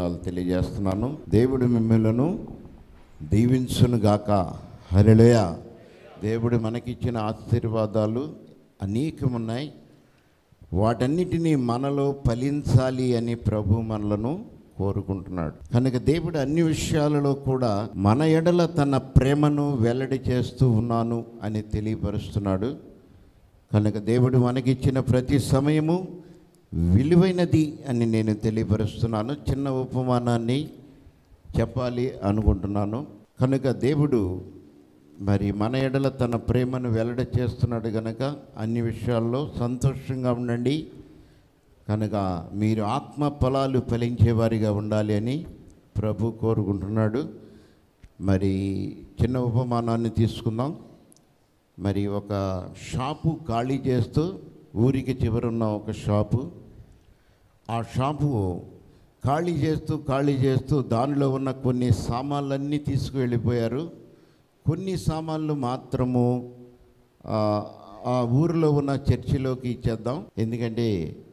వందనాలు తెలియజేస్తున్నాను దేవుడు మిమ్మలను దీవించును గాక హరిళయ దేవుడు మనకిచ్చిన ఆశీర్వాదాలు అనేకమున్నాయి వాటన్నిటినీ మనలో ఫలించాలి అని ప్రభు మనలను కోరుకుంటున్నాడు కనుక దేవుడు అన్ని విషయాలలో కూడా మన ఎడల తన ప్రేమను వెల్లడి చేస్తూ ఉన్నాను అని తెలియపరుస్తున్నాడు కనుక దేవుడు మనకిచ్చిన ప్రతి సమయము విలువైనది అని నేను తెలియపరుస్తున్నాను చిన్న ఉపమానాన్ని చెప్పాలి అనుకుంటున్నాను కనుక దేవుడు మరి మన ఎడల తన ప్రేమను వెల్లడి చేస్తున్నాడు కనుక అన్ని విషయాల్లో సంతోషంగా ఉండండి కనుక మీరు ఆత్మ ఫలాలు ఫలించేవారిగా ఉండాలి అని ప్రభు కోరుకుంటున్నాడు మరి చిన్న ఉపమానాన్ని తీసుకుందాం మరి ఒక షాపు ఖాళీ చేస్తూ ఊరికి చివరున్న ఒక షాపు ఆ షాపు ఖాళీ చేస్తూ ఖాళీ చేస్తూ దానిలో ఉన్న కొన్ని సామాన్లన్నీ తీసుకువెళ్ళిపోయారు కొన్ని సామాన్లు మాత్రము ఆ, ఆ ఊరిలో ఉన్న చర్చిలోకి ఇచ్చేద్దాం ఎందుకంటే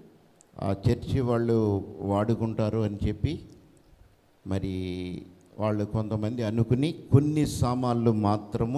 ఆ చర్చి వాళ్ళు వాడుకుంటారు అని చెప్పి మరి వాళ్ళు కొంతమంది అనుకుని కొన్ని సామాన్లు మాత్రము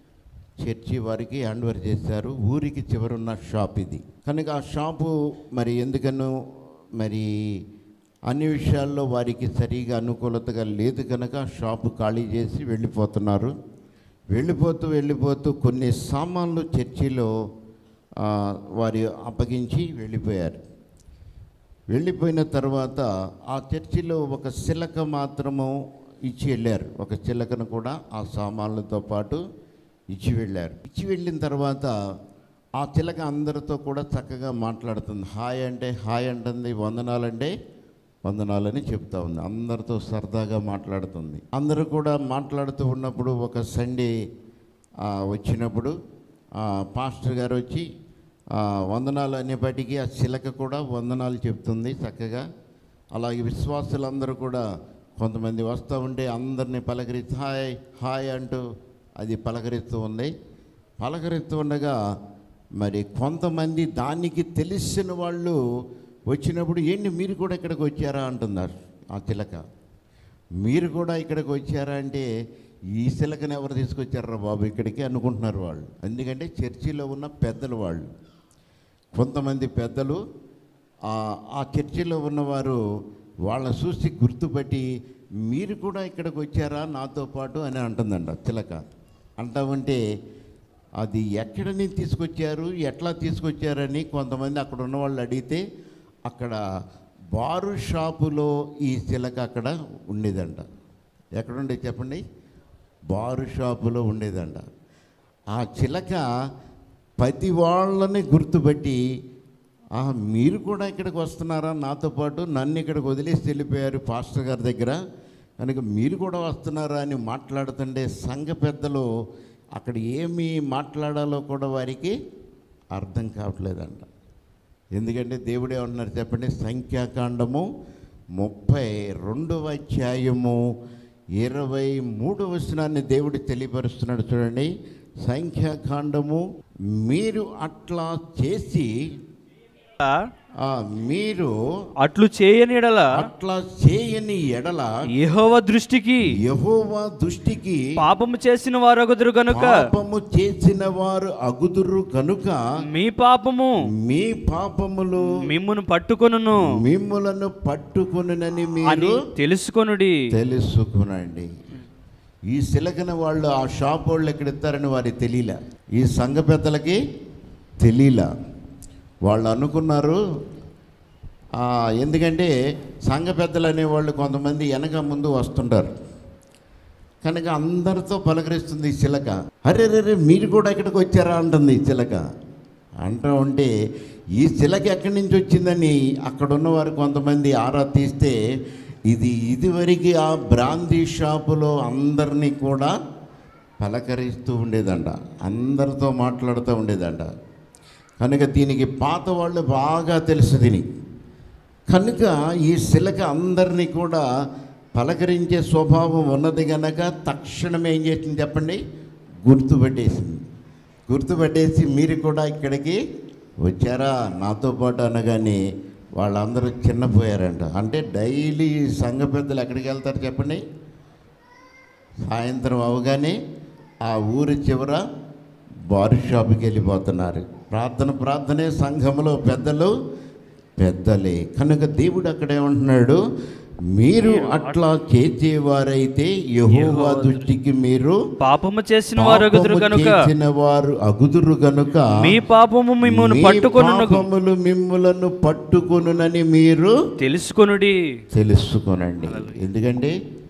చర్చి వారికి హ్యాండ్ ఓవర్ చేశారు ఊరికి చివరున్న షాప్ ఇది కనుక ఆ షాపు మరి ఎందుకనో మరి అన్ని విషయాల్లో వారికి సరిగా అనుకూలతగా లేదు కనుక ఆ షాపు ఖాళీ చేసి వెళ్ళిపోతున్నారు వెళ్ళిపోతూ వెళ్ళిపోతూ కొన్ని సామాన్లు చర్చిలో ఆ, వారి అప్పగించి వెళ్ళిపోయారు వెళ్ళిపోయిన తర్వాత ఆ చర్చిలో ఒక శిలక మాత్రము ఇచ్చి వెళ్ళారు ఒక చిలకను కూడా ఆ సామాన్లతో పాటు ఇచ్చి వెళ్ళారు ఇచ్చి వెళ్ళిన తర్వాత ఆ చిలక అందరితో కూడా చక్కగా మాట్లాడుతుంది హాయ్ అంటే హాయ్ అంటుంది వందనాలంటే వందనాలని చెప్తా ఉంది అందరితో సరదాగా మాట్లాడుతుంది అందరూ కూడా మాట్లాడుతూ ఉన్నప్పుడు ఒక సండే ఆ, వచ్చినప్పుడు ఆ, పాస్టర్ గారు వచ్చి ఆ, వందనాలు అనేప్పటికీ ఆ చిలక కూడా వందనాలు చెప్తుంది చక్కగా అలాగే విశ్వాసులందరూ కూడా కొంతమంది వస్తూ ఉంటే అందరినీ పలకరిస్తూ హాయ్ హాయ్ అంటూ అది పలకరిస్తూ ఉంది పలకరిస్తూ ఉండగా మరి కొంతమంది దానికి తెలిసిన వాళ్ళు వచ్చినప్పుడు ఏంటి మీరు కూడా ఇక్కడికి వచ్చారా అంటున్నారు ఆ చిలక మీరు కూడా ఇక్కడికి వచ్చారా అంటే ఈ శిలకను ఎవరు తీసుకొచ్చారా బాబు ఇక్కడికి అనుకుంటున్నారు వాళ్ళు ఎందుకంటే చర్చిలో ఉన్న పెద్దలు వాళ్ళు కొంతమంది పెద్దలు ఆ- ఆ చర్చిలో ఉన్నవారు వాళ్ళ చూసి గుర్తుపట్టి మీరు కూడా ఇక్కడికి వచ్చారా నాతో పాటు అని అంటుందంట చిలక అంటామంటే అది ఎక్కడి నుంచి తీసుకొచ్చారు ఎట్లా తీసుకొచ్చారని కొంతమంది అక్కడ ఉన్న వాళ్ళు అడిగితే అక్కడ బారు షాపులో ఈ చిలక అక్కడ ఉండేదంట ఎక్కడ ఉండేది చెప్పండి బారు షాపులో ఉండేదంట ఆ చిలక ప్రతి వాళ్ళని గుర్తుపట్టి "ఆ, మీరు కూడా ఇక్కడికి వస్తున్నారా నాతో పాటు నన్ను ఇక్కడికి వదిలేసి వెళ్ళిపోయారు పాస్టర్ గారి దగ్గర కనుక మీరు కూడా వస్తున్నారా అని మాట్లాడుతుంటే సంఘ పెద్దలు అక్కడ ఏమి మాట్లాడాలో కూడా వారికి అర్థం కావట్లేదంట ఎందుకంటే దేవుడు ఏమంటున్నారు చెప్పండి సంఖ్యాకాండము ముప్పై రెండవ అధ్యాయము ఇరవై మూడవ వచనాన్ని దేవుడు తెలియపరుస్తున్నాడు చూడండి సంఖ్యాకాండము మీరు అట్లా చేసి ఆ, మీరు అట్లు చేయని ఎడల అట్లా చేయని ఎడల యెహోవ దృష్టికి యహోవా దృష్టికి పాపము చేసిన వారొకదురు గనుక పాపము చేసిన వారు అగుదురు కనుక మీ పాపము మీ పాపములు మిమ్మును పట్టుకొనును మిమ్ములను పట్టుకునని అని మీరు తెలుసుకొనుడి తెలుసుకునండి ఈ సిలకన వాళ్ళు ఆ షాప్ వాళ్ళు ఎక్కడ ఇస్తారని వారికి తెలియలే ఈ సంఘ పెద్దలకి తెలియలే వాళ్ళు అనుకున్నారు ఆ, ఎందుకంటే సంఘ పెద్దలు అనేవాళ్ళు కొంతమంది వెనక ముందు వస్తుంటారు కనుక అందరితో పలకరిస్తుంది ఈ చిలక అరే రే రే మీరు కూడా ఇక్కడికి వచ్చారా అంటుంది ఈ చిలక అంటూ ఉంటే ఈ చిలక ఎక్కడి నుంచి వచ్చిందని అక్కడ ఉన్నవారు కొంతమంది ఆరా తీస్తే ఇది ఇదివరకు ఆ బ్రాందీ షాపులో అందరినీ కూడా పలకరిస్తూ ఉండేదంట అందరితో మాట్లాడుతూ ఉండేదంట కనుక దీనికి పాత వాళ్ళు బాగా తెలుసు దీనికి కనుక ఈ శిలక అందరినీ కూడా పలకరించే స్వభావం ఉన్నది కనుక తక్షణమే ఏం చేసింది చెప్పండి గుర్తుపెట్టేసింది గుర్తుపెట్టేసి మీరు కూడా ఇక్కడికి వచ్చారా నాతో పాటు అనగానే వాళ్ళందరూ చిన్నపోయారంట అంటే డైలీ సంఘ పెద్దలు ఎక్కడికి వెళ్తారు చెప్పండి సాయంత్రం అవగానే ఆ ఊరి చివర బారు షాప్కి వెళ్ళిపోతున్నారు ప్రార్థన ప్రార్థనే సంఘంలో పెద్దలు పెద్దలే కనుక దేవుడు అక్కడే ఉంటున్నాడు మీరు అట్లా చేసేవారైతే యెహోవా దృష్టికి మీరు పాపము చేసిన వారు అగుదురు పాపము కనుక చేసిన వారు అగుదురు గనుక మీ పాపము మిమ్మల్ని మీ పట్టుకొను పాపములు మిమ్ములను పట్టుకొనునని మీరు తెలుసుకొనుడి తెలుసుకొనండి ఎందుకంటే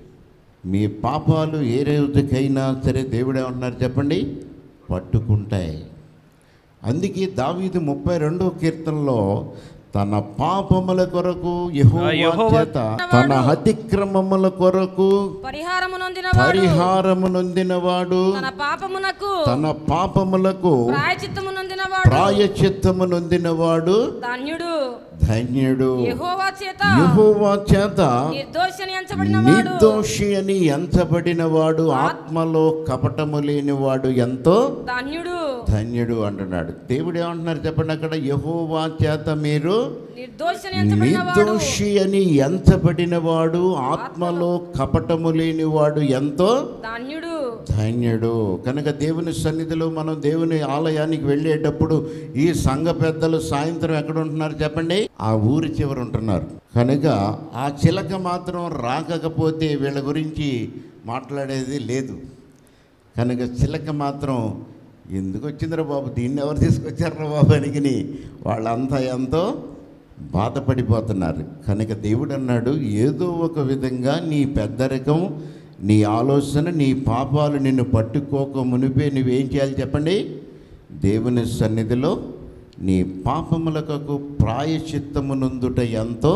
మీ పాపాలు ఏ రోజుకైనా సరే దేవుడే ఉన్నారు చెప్పండి పట్టుకుంటాయి అందుకే దావీదు ముప్పై రెండో కీర్తనలో తన పాపముల కొరకు యెహోవా యెహోవా చేత తన అతిక్రమముల కొరకు పరిహారము నొందినవాడు పరిహారము నొందినవాడు తన పాపమునకు తన పాపములకు ప్రాయచిత్తము నొందినవాడు ప్రాయచిత్తము నొందినవాడు ధన్యుడు ధన్యుడు యెహోవా చేత యెహోవా చేత నిర్దోషి అని ఎంచబడినవాడు నిర్దోషి అని ఎంచబడిన వాడు ఆత్మలో కపటము లేనివాడు ఎంతో ధన్యుడు ధన్యుడు అంటున్నాడు దేవుడు ఏమంటున్నారు చెప్పండి అక్కడ యహోవా చేత మీరు నిర్దోషి అని ఎంచబడినవాడు నిర్దోషి అని ఎంచబడిన వాడు ఆత్మలో కపటము లేనివాడు ఎంతో ధన్యుడు ధన్యుడు కనుక దేవుని సన్నిధిలో మనం దేవుని ఆలయానికి వెళ్ళేటప్పుడు ఈ సంఘ పెద్దలు సాయంత్రం ఎక్కడ ఉంటున్నారు చెప్పండి ఆ ఊరి చివర ఉంటున్నారు కనుక ఆ చిలక మాత్రం రాకపోతే వీళ్ళ గురించి మాట్లాడేది లేదు కనుక చిలక మాత్రం ఎందుకు వచ్చిందిరా బాబు దీన్ని ఎవరు తీసుకొచ్చారా బాబు అనిగిని వాళ్ళంతా ఎంతో బాధపడిపోతున్నారు కనుక దేవుడు అన్నాడు ఏదో ఒక విధంగా నీ పెద్దరికం నీ ఆలోచన నీ పాపాలు నిన్ను పట్టుకోక మునిపే నువ్వేం చేయాలి చెప్పండి దేవుని సన్నిధిలో నీ పాపములకు ప్రాయచిత్తమునందుట ఎంతో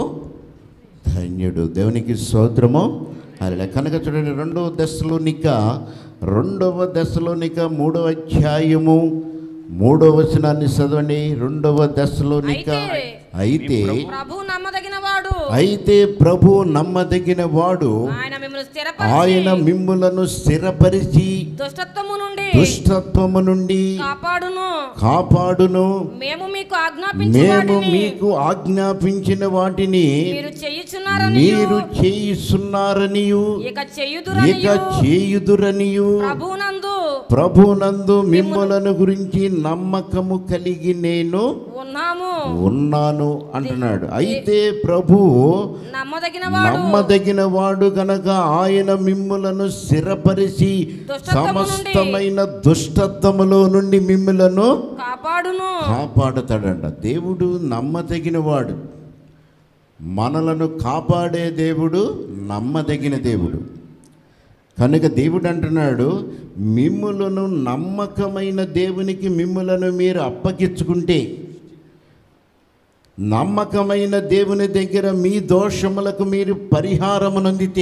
ధన్యుడు దేవునికి స్తోత్రము అలా కనుక చూడండి రెండవ దశలోనిక రెండవ దశలోనిక మూడవ అధ్యాయము మూడవ వచనాన్ని చదవండి రెండవ దశలోనిక అయితే ప్రభు నమ్మదగిన వాడు అయితే ప్రభు నమ్మదగిన వాడు ఆయన మిమ్మల్ని స్థిరపరిచి ఆయన మిమ్ములను స్థిరపరిచి దుష్టత్వము నుండి దుష్టత్వము నుండి కాపాడును కాపాడును మేము మీకు ఆజ్ఞాపించిన మేము వాటిని మీకు ఆజ్ఞాపించిన వాటిని మీరు చేయుచున్నారని మీరు చేయిస్తున్నారనియు ఇక ఇక చేయుదురనియు చేయుదురనియు ప్రభునందు ప్రభునందు మిమ్మలను గురించి నమ్మకము కలిగి నేను ఉన్నాము ఉన్నాను అంటున్నాడు అయితే ప్రభు నమ్మదగిన వాడు నమ్మదగిన వాడు గనక ఆయన మిమ్ములను స్థిరపరిచి దుష్టత్వము నుండి సమస్తమైన దుష్టత్వములో నుండి మిమ్ములను కాపాడును కాపాడుతాడంట దేవుడు నమ్మదగిన వాడు మనలను కాపాడే దేవుడు నమ్మదగిన దేవుడు కనుక దేవుడు అంటున్నాడు మిమ్ములను నమ్మకమైన దేవునికి మిమ్ములను మీరు అప్పగించుకుంటే నమ్మకమైన దేవుని దగ్గర మీ దోషములకు మీరు పరిహారము నొందితే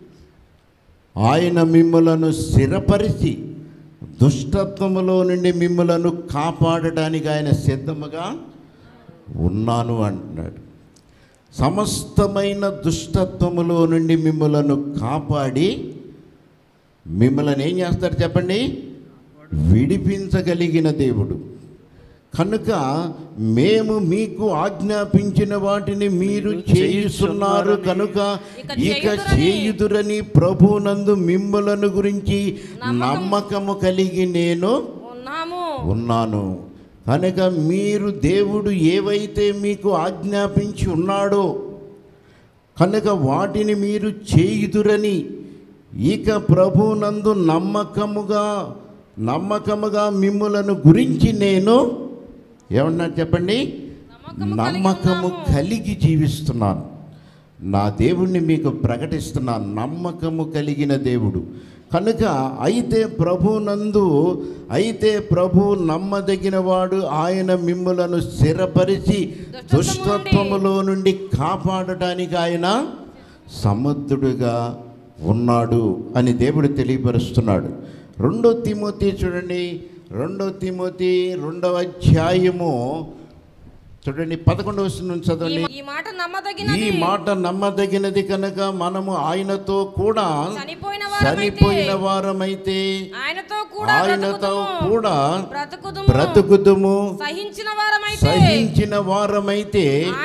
ఆయన మిమ్ములను స్థిరపరిచి దుష్టత్వములో నుండి మిమ్ములను కాపాడటానికి ఆయన సిద్ధముగా ఉన్నాను అంటున్నాడు సమస్తమైన దుష్టత్వములో నుండి మిమ్ములను కాపాడి మిమ్మల్ని ఏం చేస్తాడు చెప్పండి విడిపించగలిగిన దేవుడు కనుక మేము మీకు ఆజ్ఞాపించిన వాటిని మీరు చేయిస్తున్నారు కనుక ఇక చేయుదురని ప్రభునందు మిమ్మలను గురించి నమ్మకము కలిగి నేను ఉన్నాము ఉన్నాను కనుక మీరు దేవుడు ఏవైతే మీకు ఆజ్ఞాపించి ఉన్నాడో కనుక వాటిని మీరు చేయుదురని ఇక ప్రభునందు నమ్మకముగా నమ్మకముగా మిమ్ములను గురించి నేను ఏమన్నా చెప్పండి నమ్మకము కలిగి జీవిస్తున్నాను నా దేవుణ్ణి మీకు ప్రకటిస్తున్నాను నమ్మకము కలిగిన దేవుడు కనుక అయితే ప్రభునందు అయితే ప్రభు నమ్మదగిన వాడు ఆయన మిమ్ములను స్థిరపరిచి దుష్టత్వములో నుండి కాపాడటానికి ఆయన సమర్థుడుగా ఉన్నాడు అని దేవుడు తెలియపరుస్తున్నాడు రెండో తిమోతి చూడండి రెండో తిమోతి రెండవ అధ్యాయము చూడండి పదకొండవ వచనం నుంచి ఈ- చదవండి ఈ మాట ఈ నమ్మదగినది మాట నమ్మదగినది కనుక మనము ఆయనతో కూడా చనిపోయిన చనిపోయిన వారమైతే వారమైతే ఆయనతో కూడా ఆయనతో బ్రతుకుదుము. కూడా బ్రతుకుదుము బ్రతుకుదుము సహించిన వారమైతే సహించిన వారమైతే ఆయనతో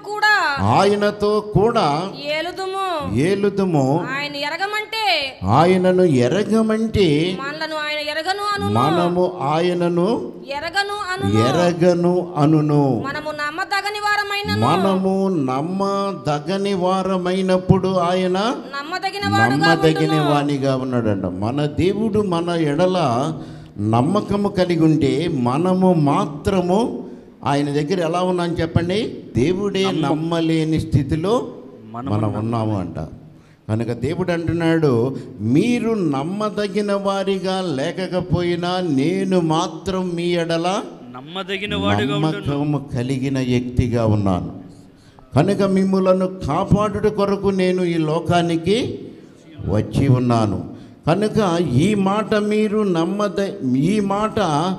కూడా ఆయనతో కూడా ఏలుదుము ఏలుదుము ఆయన ఎరగమంటే ఆయనను ఎరగమంటే మనలను ఆయన ఎరగను అను మనము ఆయనను ఎరగను అను ఎరగను అనును మనము నమ్మదగని వారమైన మనము నమ్మదగని వారమైనప్పుడు ఆయన నమ్మదగిన వాడుగా నమ్మదగిన ఉండును. వాణిగా ఉన్నాడంట మన దేవుడు మన ఎడల నమ్మకము కలిగి ఉంటే మనము మాత్రము ఆయన దగ్గర ఎలా ఉన్నాం చెప్పండి దేవుడే నమ్మలేని స్థితిలో మనం ఉన్నాము అంట కనుక దేవుడు అంటున్నాడు మీరు నమ్మదగిన వారిగా లేకపోయినా నేను మాత్రం మీ ఎడల నమ్మదగిన వాడుగా ఉండును నమ్మకము కలిగిన వ్యక్తిగా ఉన్నాను కనుక మిమ్ములను కాపాడుట కొరకు నేను ఈ లోకానికి వచ్చి ఉన్నాను కనుక ఈ మాట మీరు నమ్మద ఈ మాట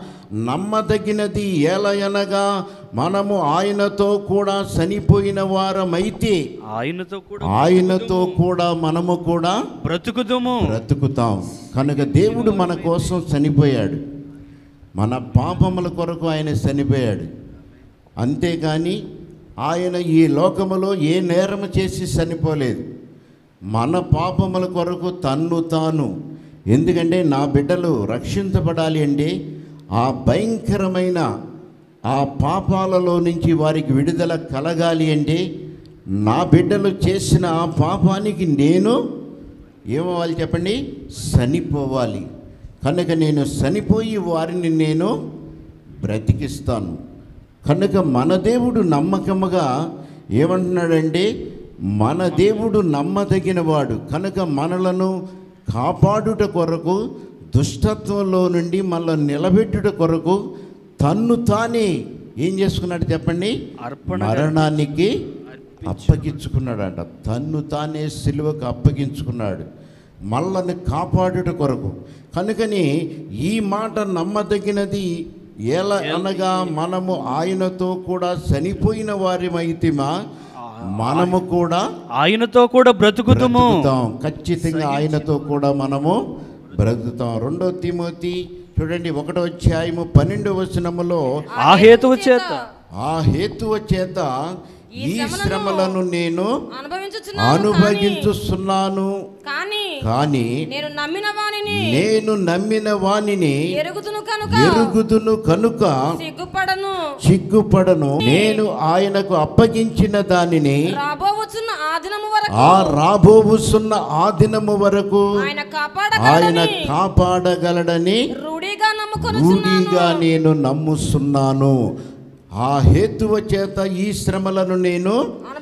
నమ్మదగినది ఏలయనగా మనము ఆయనతో కూడా చనిపోయిన వారమైతే ఆయనతో కూడా ఆయనతో కూడా మనము కూడా బ్రతుకుదుము బ్రతుకుతాం కనుక దేవుడు మన కోసం చనిపోయాడు మన పాపముల కొరకు ఆయన చనిపోయాడు అంతేకాని ఆయన ఈ లోకములో ఏ నేరము చేసి చనిపోలేదు మన పాపముల కొరకు తన్ను తాను ఎందుకంటే నా బిడ్డలు రక్షించబడాలి అంటే ఆ భయంకరమైన ఆ పాపాలలో నుంచి వారికి విడుదల కలగాలి అంటే నా బిడ్డలు చేసిన ఆ పాపానికి నేను ఏమవ్వాలి చెప్పండి చనిపోవాలి కనుక నేను చనిపోయి వారిని నేను బ్రతికిస్తాను కనుక మన దేవుడు నమ్మకముగా ఏమంటున్నాడంటే మన దేవుడు నమ్మదగినవాడు కనుక మనలను కాపాడుట కొరకు దుష్టత్వంలో నుండి మనల్ని నిలబెట్టుట కొరకు తన్ను తానే ఏం చేసుకున్నాడు చెప్పండి అర్పణ మరణానికి అప్పగించుకున్నాడంట తన్ను తానే సిలువకు అప్పగించుకున్నాడు మళ్ళని కాపాడుట కొరకు కనుకని ఈ మాట నమ్మదగినది ఎలా అనగా మనము ఆయనతో కూడా చనిపోయిన వారిమైతిమా మనము కూడా ఆయనతో కూడా బ్రతుకుదుము బ్రతుకుతాం ఖచ్చితంగా ఆయనతో కూడా మనము బ్రతుకుతాం రెండో తిమోతి చూడండి ఒకటో అధ్యాయము పన్నెండు వచనములో ఆ హేతువు చేత ఆ హేతువ చేత ఈ శ్రమలను నేను అనుభవించుచున్నాను అనుభవించుస్తున్నాను కానీ కానీ నేను నమ్మిన వానిని నేను నమ్మిన వానిని ఎరుగుదును కనుక ఎరుగుదును కనుక సిగ్గుపడను చిగ్గుపడను నేను ఆయనకు అప్పగించిన దానిని రాబోవచ్చున్న ఆ దినము వరకు ఆ రాబోవుసున్న ఆ దినము వరకు ఆయన ఆయన కాపాడగలడని కాపాడగలడని రూఢిగా నమ్ముకొని రూఢిగా నేను నమ్ముస్తున్నాను ఆ హేతువ చేత ఈ శ్రమలను నేను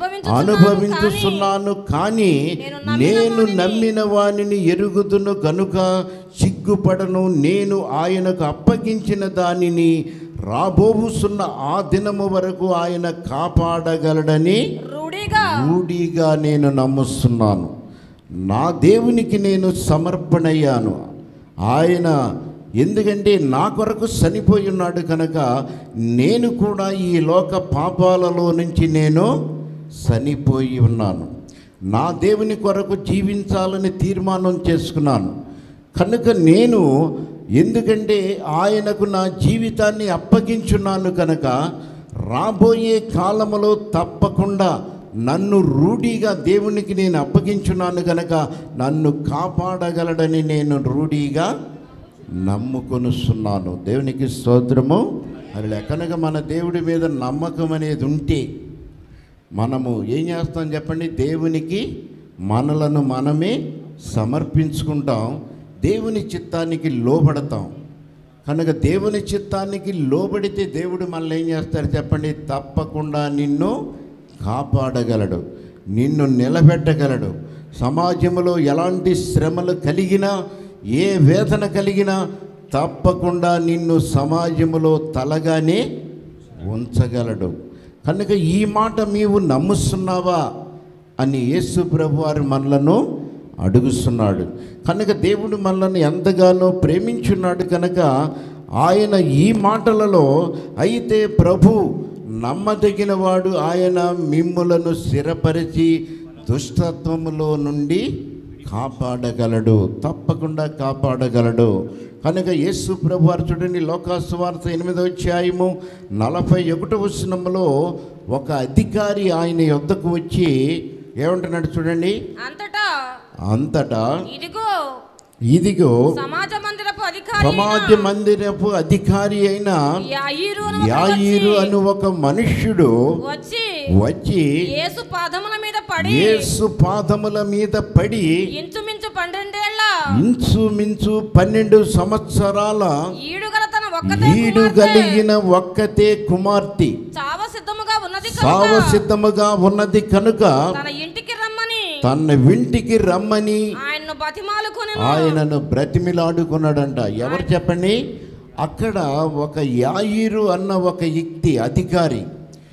అనుభవించుతున్నాను కానీ నేను నమ్మిన వానిని ఎరుగుదును గనుక సిగ్గుపడను నేను ఆయనకు అప్పగించిన దానిని రాబోవుసున్న ఆ దినము వరకు ఆయన కాపాడగలడని రూఢిగా రూఢిగా నేను నమ్ముస్తున్నాను నా దేవునికి నేను సమర్పణయ్యాను ఆయన ఎందుకంటే నా కొరకు చనిపోయి ఉన్నాడు కనుక నేను కూడా ఈ లోక పాపాలలో నుంచి నేను చనిపోయి ఉన్నాను నా దేవుని కొరకు జీవించాలని తీర్మానం చేసుకున్నాను కనుక నేను ఎందుకంటే ఆయనకు నా జీవితాన్ని అప్పగించున్నాను కనుక రాబోయే కాలములో తప్పకుండా నన్ను రూఢిగా దేవునికి నేను అప్పగించున్నాను కనుక నన్ను కాపాడగలడని నేను రూఢిగా నమ్ముకొనుస్తున్నాను దేవునికి స్తోత్రము అది కనుక మన దేవుడి మీద నమ్మకం అనేది ఉంటే మనము ఏం చేస్తాం చెప్పండి దేవునికి మనలను మనమే సమర్పించుకుంటాం దేవుని చిత్తానికి లోబడతాం కనుక దేవుని చిత్తానికి లోబడితే దేవుడు మనల్ని ఏం చేస్తారు చెప్పండి తప్పకుండా నిన్ను కాపాడగలడు నిన్ను నిలబెట్టగలడు సమాజంలో ఎలాంటి శ్రమలు కలిగినా ఏ వేదన కలిగినా తప్పకుండా నిన్ను సమాజంలో తలగానే ఉంచగలడు కనుక ఈ మాట నీవు నమ్ముస్తున్నావా అని యేసు ప్రభు వారు మనలను అడుగుతున్నాడు కనుక దేవుడు మనల్ని ఎంతగానో ప్రేమించున్నాడు కనుక ఆయన ఈ మాటలలో అయితే ప్రభు నమ్మదగిన వాడు ఆయన మిమ్ములను స్థిరపరిచి దుష్టత్వములో నుండి కాపాడగలడు తప్పకుండా కాపాడగలడు కనుక యేసు ప్రభు వారు చూడండి లోకాసు వార్త ఎనిమిదో అధ్యాయము నలభై ఒకటో వచనంలో ఒక అధికారి ఆయన యొద్దకు వచ్చి ఏమంటున్నాడు చూడండి అంతటా అంతటా ఇదిగో ఇదిగో సమాజ మందిరపు అధికారి సమాజ మందిరపు అధికారి అయిన యాయిరు అను యాయిరు వచ్చి- అను ఒక మనుష్యుడు వచ్చి వచ్చి యేసు పాదముల మీద పడి యేసు పాదముల మీద పడి ఇంచుమించు పన్నెండేళ్ల ఇంచుమించు పన్నెండు సంవత్సరాల ఈడుగల తన ఒక్కతే ఈడు కుమార్తె కలిగిన ఒక్కతే కుమార్తె చావ సిద్ధముగా ఉన్నది సావ కనుక సిద్ధముగా ఉన్నది కనుక తన ఇంటికి రమ్మని తన వింటికి రమ్మని ఆయన్ను బతిమాలుకొని ఆయనను బ్రతిమిలాడుకున్నాడంట ఎవరు చెప్పండి అక్కడ ఒక యాయిరు అన్న ఒక వ్యక్తి అధికారి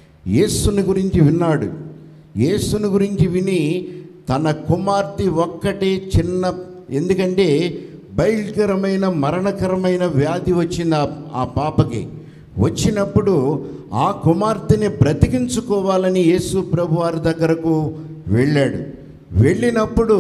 యేసుని గురించి విన్నాడు యేసుని గురించి విని తన కుమార్తె ఒక్కటే చిన్న ఎందుకంటే భయంకరమైన మరణకరమైన వ్యాధి వచ్చింది ఆ- ఆ పాపకి వచ్చినప్పుడు ఆ కుమార్తెని బ్రతికించుకోవాలని యేసు ప్రభు వారి దగ్గరకు వెళ్ళాడు వెళ్ళినప్పుడు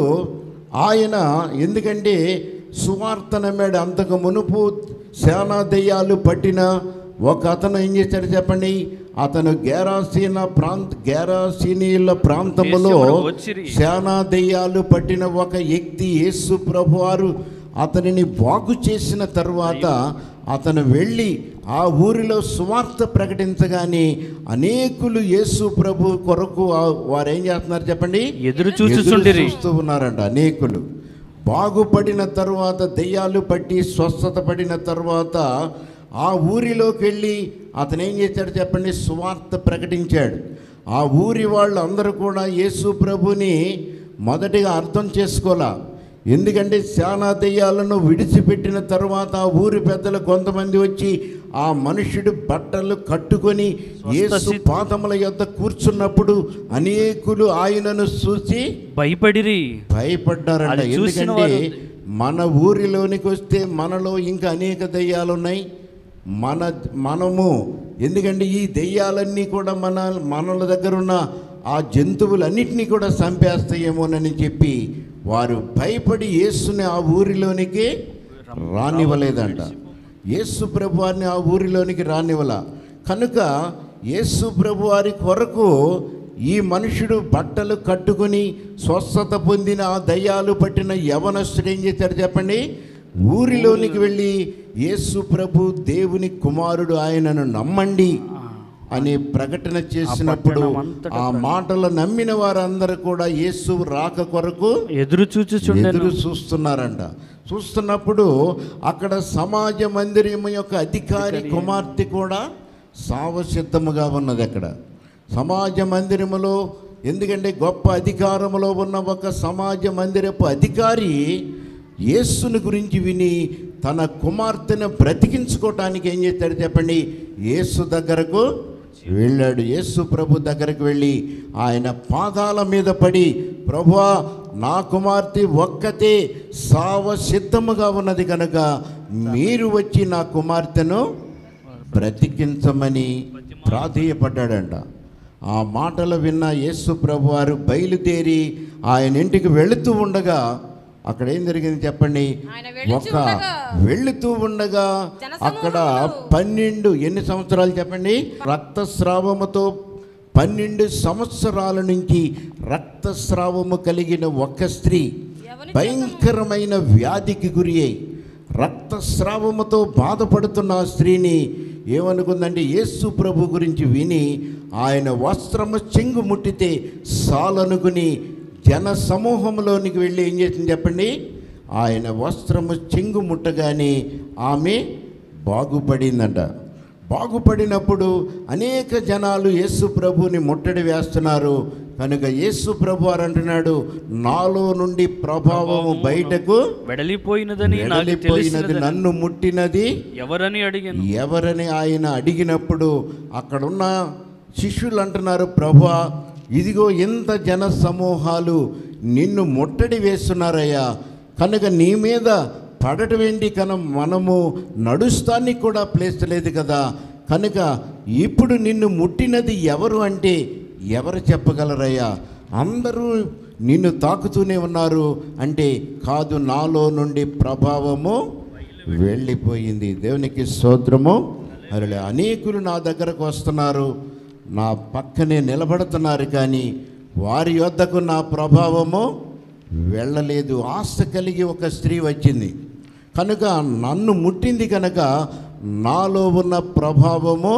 ఆయన ఎందుకంటే సువార్త నమ్మాడు అంతకు మునుపు సేనా దెయ్యాలు పట్టిన ఒక అతను ఏం చేశాడు చెప్పండి అతను గేరాసీన ప్రాంత గేరాసీనీల ప్రాంతంలో యేసు వరకు వచ్చిరి. సేనా దెయ్యాలు పట్టిన ఒక వ్యక్తి యేసు ప్రభువారు అతనిని బాగు చేసిన తర్వాత అతను వెళ్ళి ఆ ఊరిలో సువార్త ప్రకటించగానే అనేకులు యేసు ప్రభు కొరకు ఆ- వారు ఏం చేస్తున్నారు చెప్పండి ఎదురు చూచుచుండిరి. ఎదురు చూస్తూ ఉన్నారంట అనేకులు బాగుపడిన తర్వాత దెయ్యాలు పట్టి స్వస్థత పడిన తర్వాత ఆ ఊరిలోకి వెళ్ళి అతను ఏం చేశాడు చెప్పండి సువార్త ప్రకటించాడు ఆ ఊరి వాళ్ళు అందరూ కూడా యేసు ప్రభుని మొదటిగా అర్థం చేసుకోలా ఎందుకంటే శానా దెయ్యాలను విడిచిపెట్టిన తర్వాత ఆ ఊరి పెద్దలు కొంతమంది వచ్చి ఆ మనుషుడు బట్టలు కట్టుకొని యేసు పాదముల యొద్ద కూర్చున్నప్పుడు అనేకులు ఆయనను చూసి భయపడిరి భయపడ్డారంట అది చూసిన ఎందుకంటే వారు- మన ఊరిలోనికి వస్తే మనలో ఇంకా అనేక దెయ్యాలు ఉన్నాయి మన మనము ఎందుకంటే ఈ దెయ్యాలన్నీ కూడా మన మనల దగ్గర ఉన్న ఆ జంతువులన్నిటినీ కూడా చంపేస్తాయేమోనని చెప్పి వారు భయపడి యేసుని ఆ ఊరిలోనికి రానివ్వలేదంట యేసు ప్రభు వారిని ఆ ఊరిలోనికి రానివ్వల కనుక యేసు ప్రభు వారి కొరకు ఈ మనుషుడు బట్టలు కట్టుకుని స్వస్థత పొందిన ఆ దయ్యాలు పట్టిన యవనస్తుడు ఏం చేశాడు చెప్పండి ఊరిలోనికి వెళ్ళి యేసు ప్రభు దేవుని కుమారుడు ఆయనను నమ్మండి అని ప్రకటన చేసినప్పుడు పట్టణం అంతటా ఆ మాటలు నమ్మిన వారందరూ కూడా యేసు రాక కొరకు ఎదురు చూచుచుండెను ఎదురు చూస్తున్నారంట చూస్తున్నప్పుడు అక్కడ సమాజ మందిరం యొక్క అధికారి కుమార్తె కూడా సావసిద్ధముగా ఉన్నది అక్కడ సమాజ మందిరములో ఎందుకంటే గొప్ప అధికారములో ఉన్న ఒక సమాజ మందిరపు అధికారి యేసుని గురించి విని తన కుమార్తెను బ్రతికించుకోవటానికి ఏం చేస్తాడు చెప్పండి యేసు దగ్గరకు వెళ్ళాడు యేసు ప్రభు దగ్గరకు వెళ్ళి ఆయన పాదాల మీద పడి ప్రభువా నా కుమార్తె ఒక్కతే సావ సిద్ధముగా ఉన్నది కనుక మీరు వచ్చి నా కుమార్తెను బ్రతికించమని ప్రాధేయపడ్డాడంట ఆ మాటలు విన్న యేసు ప్రభు వారు బయలుదేరి ఆయన ఇంటికి వెళుతూ ఉండగా అక్కడ ఏం జరిగింది చెప్పండి ఆయన వెళుచు ఒక ఉండగా వెళుతూ ఉండగా అక్కడ పన్నెండు ఎన్ని సంవత్సరాలు చెప్పండి రక్తస్రావముతో పన్నెండు సంవత్సరాల నుంచి రక్తస్రావము కలిగిన ఒక స్త్రీ ఎవరి భయంకరమైన వ్యాధికి గురి అయి రక్తస్రావముతో బాధపడుతున్న ఆ స్త్రీని ఏమనుకుందంటే యేసు ప్రభు గురించి విని ఆయన వస్త్రము చెంగు ముట్టితే సాలనుకుని జన సమూహంలోనికి వెళ్ళి ఏం చేసింది చెప్పండి ఆయన వస్త్రము చెంగు ముట్టగానే ఆమె బాగుపడిందంట బాగుపడినప్పుడు అనేక జనాలు యేసు ప్రభుని ముట్టడి వేస్తున్నారు కనుక యేసు ప్రభు వారు అంటున్నాడు నాలో నుండి ప్రభావము బయటకు వెడలిపోయినదని నాకు వెడలిపోయినది తెలిసినదని నన్ను ముట్టినది ఎవరని అడిగాను ఎవరని ఆయన అడిగినప్పుడు అక్కడున్న శిష్యులు అంటున్నారు ప్రభా ఇదిగో ఎంత జన సమూహాలు నిన్ను ముట్టడి వేస్తున్నారయ్యా కనుక నీ మీద పడటం ఏంటి కన మనము నడుస్తానికి కూడా ప్లేస్ లేదు కదా కనుక ఇప్పుడు నిన్ను ముట్టినది ఎవరు అంటే ఎవరు చెప్పగలరయ్యా అందరూ నిన్ను తాకుతూనే ఉన్నారు అంటే కాదు నాలో నుండి ప్రభావము వెళ్ళిపోయింది దేవునికి స్తోత్రము అరే అనేకులు నా దగ్గరకు వస్తున్నారు నా పక్కనే నిలబడుతున్నారు కానీ వారి యొద్దకు నా ప్రభావము వెళ్ళలేదు ఆశ కలిగి ఒక స్త్రీ వచ్చింది కనుక నన్ను ముట్టింది కనుక నాలో ఉన్న ప్రభావము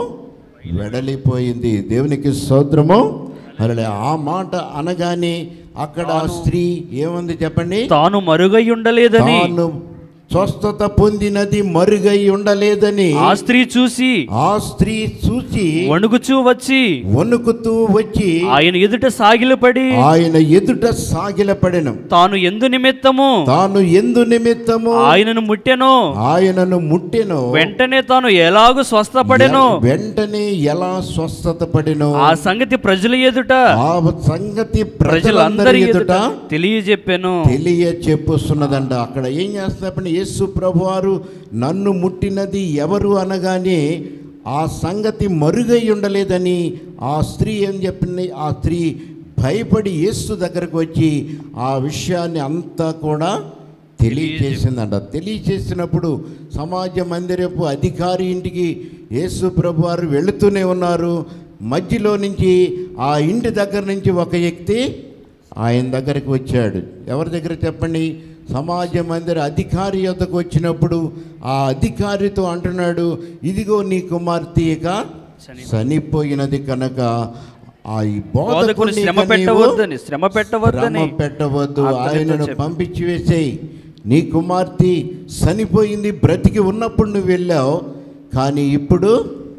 వెడలిపోయింది దేవునికి స్తోత్రము అరే ఆ మాట అనగానే అక్కడ ఆ స్త్రీ ఏముంది చెప్పండి తాను మరుగై ఉండలేదని తాను స్వస్థత పొందినది మరుగై ఉండలేదని ఆ స్త్రీ చూసి ఆ స్త్రీ చూసి వణుకుచూ వచ్చి వణుకుతూ వచ్చి ఆయన ఎదుట సాగిలపడి ఆయన ఎదుట సాగిలపడెను తాను ఎందు నిమిత్తము తాను ఎందు నిమిత్తము ఆయనను ముట్టెను ఆయనను ముట్టెను వెంటనే తాను ఎలాగూ స్వస్థపడెను వెంటనే ఎలా స్వస్థత పడెను ఆ సంగతి ప్రజల ఎదుట ఆ సంగతి ప్రజలందరి ప్రజలందరి ఎదుట ఎదుట తెలియజెప్పాను తెలియ చెప్పుస్తున్నదంట అక్కడ ఏం చేస్తున్నప్పుడు యేసు ప్రభువారు నన్ను ముట్టినది ఎవరు అనగానే ఆ సంగతి మరుగై ఉండలేదని ఆ స్త్రీ ఏం చెప్పింది ఆ స్త్రీ భయపడి యేసు దగ్గరకు వచ్చి ఆ విషయాన్ని అంతా కూడా తెలియచేసిందంట తెలియచేసినప్పుడు సమాజ మందిరపు అధికారి ఇంటికి యేసు ప్రభు వారు వెళుతూనే ఉన్నారు మధ్యలో నుంచి ఆ ఇంటి దగ్గర నుంచి ఒక వ్యక్తి ఆయన దగ్గరికి వచ్చాడు ఎవరి దగ్గర చెప్పండి సమాజ మందిర అధికారి యొద్దకు వచ్చినప్పుడు ఆ అధికారితో అంటున్నాడు ఇదిగో నీ కుమార్తె ఇక చనిపోయినది కనుక ఆ ఈ బోధకుని బోధకుని శ్రమ ఇక నీవు పెట్టవద్దని శ్రమ పెట్టవద్దని శ్రమ పెట్టవద్దు అతనితో ఆయనను చెప్పు. పంపించి వేసేయి నీ కుమార్తె చనిపోయింది బ్రతికి ఉన్నప్పుడు నువ్వు వెళ్ళావు కానీ ఇప్పుడు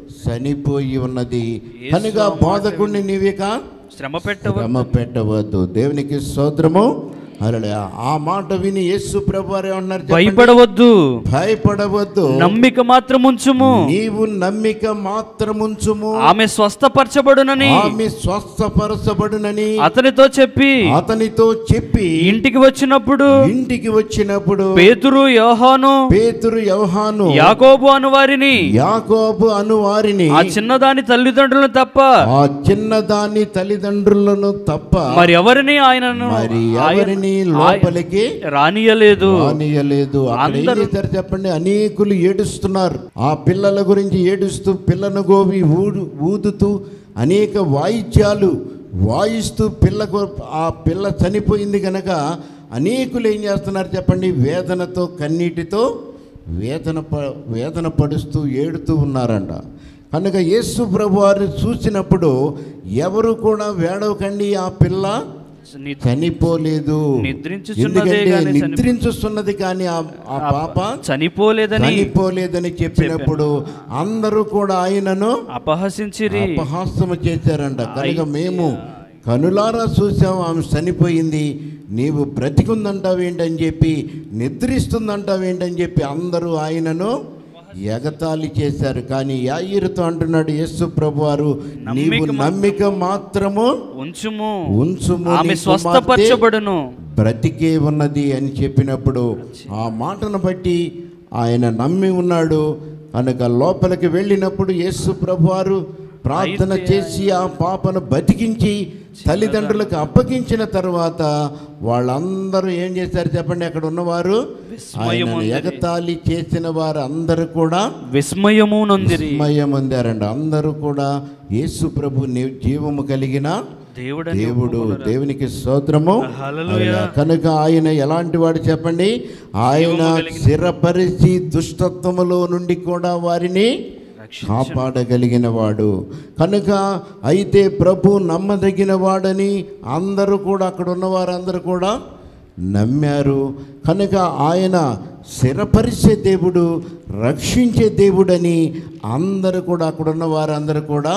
చనిపోయి ఉన్నది యేసు కనుక ఆ మాట బోధకుడిని నీవిక శ్రమ పెట్టవద్దు శ్రమ పెట్టవద్దు దేవునికి స్తోత్రము హల్లెలూయా ఆ మాట విని యేసు ప్రభువారు ఏమన్నారు చెప్పండి? భయపడవద్దు భయపడవద్దు నమ్మిక మాత్రం ఉంచుము నీవు నమ్మిక మాత్రముంచుము ఆమె స్వస్థపరచబడునని ఆమె స్వస్థపరచబడునని అతనితో చెప్పి అతనితో చెప్పి ఇంటికి వచ్చినప్పుడు ఇంటికి వచ్చినప్పుడు పేతురు యోహాను పేతురు యవహాను యాకోబు అను వారిని యాకోబు అను వారిని ఆ చిన్నదాని తల్లిదండ్రులను తప్ప ఆ చిన్నదాని తల్లిదండ్రులను తప్ప మరి ఎవరిని ఆయనను మరి ఆయన- ఎవరిని లోపలికి రానియలేదు రానియలేదు అక్కడ ఏం అందరూ- చేశారు చెప్పండి అనేకులు ఏడుస్తున్నారు ఆ పిల్లల గురించి ఏడుస్తూ పిల్లను గోవి ఊడు ఊదుతూ అనేక వాయిద్యాలు వాయిస్తూ పిల్లకు ఆ పిల్ల చనిపోయింది కనుక అనేకులు ఏం చేస్తున్నారు చెప్పండి వేదనతో కన్నీటితో వేదన ప వేదన పడుస్తూ ఏడుతూ ఉన్నారంట కనుక యేసు ప్రభు వారు చూసినప్పుడు ఎవరు కూడా వేడవకండి ఆ పిల్ల నీ- చనిపోలేదు నిద్రించుచున్నదే ఎందుకంటే గాని చనిపో- నిద్రించుస్తున్నది కానీ ఆ ఆ పాప చనిపోలేదని చనిపోలేదని చెప్పినప్పుడు అందరూ కూడా ఆయనను అపహసించిరి అపహాస్యము చేశారంట కనుక మేము కనులారా చూసాం ఆమె చనిపోయింది నీవు బ్రతికుందంటావేంటని చెప్పి నిద్రిస్తుందంటావేంటని చెప్పి అందరూ ఆయనను ఎగతాళి చేశారు కానీ యాయిరుతో అంటున్నాడు యేసు ప్రభువారు నీవు నమ్మిక నమ్మిక మాత్రము ఉంచుము ఉంచుము నీ ఆమె కుమార్తె స్వస్థపరచబడును బ్రతికే ఉన్నది అని చెప్పినప్పుడు ఆ మాటను బట్టి ఆయన నమ్మి ఉన్నాడు కనుక లోపలికి వెళ్ళినప్పుడు యేసు ప్రభువారు ప్రార్థన అయితే చేసి ఆ పాపను బతికించి తల్లిదండ్రులకు అప్పగించిన తర్వాత వాళ్ళందరూ ఏం చేశారు చెప్పండి అక్కడ ఉన్నవారు విస్మయం ఆయనను ఉందిరి. ఎగతాళి చేసిన వారు అందరూ కూడా విస్మయము నొందిరి విస్మయం పొందారండి అందరూ కూడా యేసు ప్రభు నీ జీవము కలిగిన దేవుడని దేవుడు ఒప్పుకొనురా. దేవునికి స్తోత్రము హల్లెలూయా. కనుక ఆయన ఎలాంటి వాడు చెప్పండి ఆయన జీవము కలిగిన- స్థిరపరిచి దుష్టత్వములో నుండి కూడా వారిని రక్షించును. కాపాడగలిగిన వాడు కనుక అయితే ప్రభు నమ్మదగిన వాడని అందరూ కూడా అక్కడ ఉన్న వారందరూ కూడా నమ్మారు కనుక ఆయన స్థిరపరిచే దేవుడు రక్షించే దేవుడని అందరూ కూడా అక్కడ ఉన్న వారందరూ కూడా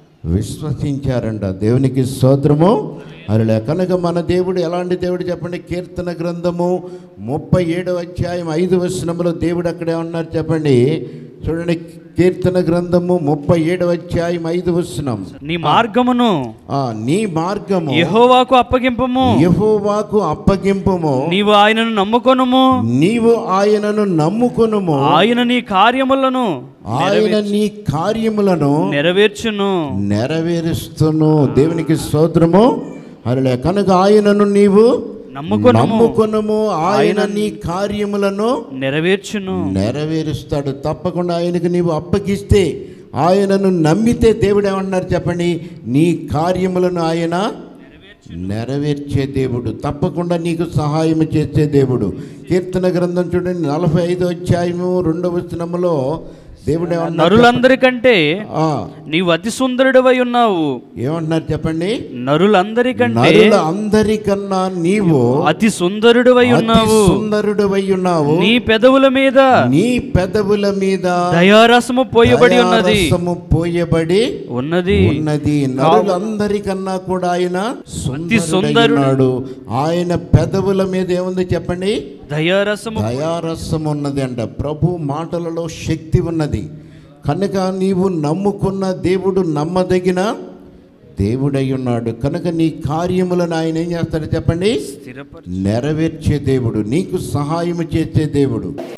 విశ్వసించారంట దేవునికి స్తోత్రము అలా కనుక మన దేవుడు ఎలాంటి దేవుడు చెప్పండి కీర్తన గ్రంథము ముప్పై ఏడవ అధ్యాయం ఐదు వచనములో దేవుడు అక్కడే ఉన్నారు చెప్పండి చూడండి కీర్తన గ్రంథము ముప్పై ఏడవ అధ్యాయం ఐదు వచనం నీ మార్గమును ఆ నీ మార్గము యెహోవాకు అప్పగింపము యెహోవాకు అప్పగింపుము నీవు ఆయనను నమ్ముకొనుము నీవు ఆయనను నమ్ముకొనుము ఆయన నీ కార్యములను ఆయన నీ కార్యములను నెరవేర్చును నెరవేరుస్తును దేవునికి స్తోత్రము అరలే కనుక ఆయనను నీవు నమ్ముకొనుము. నమ్ముకొనుము ఆయన నీ కార్యములను నెరవేర్చును నెరవేరుస్తాడు తప్పకుండా ఆయనకు నీవు అప్పగిస్తే ఆయనను నమ్మితే దేవుడు ఏమంటున్నారు చెప్పండి నీ కార్యములను ఆయన నెరవేర్చే దేవుడు తప్పకుండా నీకు సహాయం చేసే దేవుడు కీర్తన గ్రంథం చూడండి నలభై ఐదో అధ్యాయము రెండవ వచనములో దేవుడు ఏమన్నారు నరులందరికంటే ఆ, నీవు అతి సుందరుడివై ఉన్నావు ఏమంటున్నారు చెప్పండి నరులందరికంటే నరుల అందరికన్నా నీవు అతి సుందరుడివై అతి ఉన్నావు సుందరుడవై ఉన్నావు నీ పెదవుల మీద నీ పెదవుల మీద దయారసము పోయబడి ఉన్నది దయారసము పోయబడి ఉన్నది ఉన్నది నరులందరికన్నా కూడా ఆయన సుందరుడు. సుందరుడు ఆయన పెదవుల మీద ఏముంది చెప్పండి దయారసము దయారసం ఉన్నది అంట ప్రభు మాటలలో శక్తి ఉన్నది కనుక నీవు నమ్ముకున్న దేవుడు నమ్మదగిన దేవుడై ఉన్నాడు కనుక నీ కార్యములను ఆయన ఏం చేస్తాడు చెప్పండి స్థిరపరచు నెరవేర్చే దేవుడు నీకు సహాయం చేసే దేవుడు